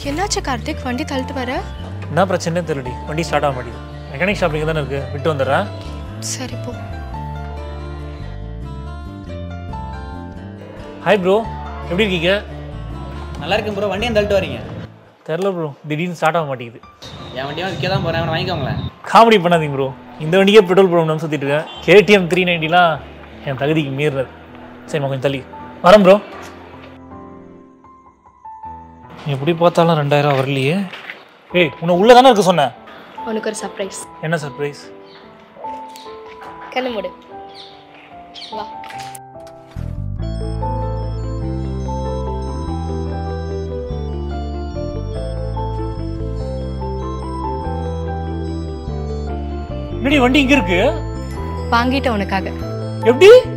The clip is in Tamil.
என்னாச்சு கார்த்திக் வண்டி தள்ளிட்டு வர என்ன பிரச்சனைன்னு தெரியலடி வண்டி ஸ்டார்ட் ஆக மாட்டேங்குது மெக்கானிக் ஷாப் இங்கே தானே இருக்குது விட்டு வந்துடுறேன் சரி போ ஹாய் ப்ரோ எப்படி இருக்கீங்க நல்லா இருக்கும் ப்ரோ வண்டியை தள்ளிட்டு வரீங்க தெரில ப்ரோ திடீர்னு ஸ்டார்ட் ஆக மாட்டேங்குது என் வண்டியும் விற்க தான் போகிறேன் அவனை வாங்கிக்கோங்களேன் காமெடி பண்ணாதீங்க ப்ரோ இந்த வண்டிக்கே பெட்ரோல் ப்ராப்ளம் சுற்றிட்டு இருக்கேன் கேடிஎம் த்ரீ நைன்ட்டிலாம் என் தகுதிக்கு மீறினது சரிம்மா கொஞ்சம் தள்ளி வரேன் ப்ரோ எப்படி பார்த்தாலும் ரெண்டாயிரம் வரலையே ஏய் உன்னை உள்ளே தானே இருக்க சொன்னேன் உனக்கு ஒரு சர்ப்ரைஸ் என்ன சர்ப்ரைஸ் கண்ணு மூடு வா என்னடி வண்டி இங்கே இருக்கு வாங்கிட்டேன் உனக்காக எப்படி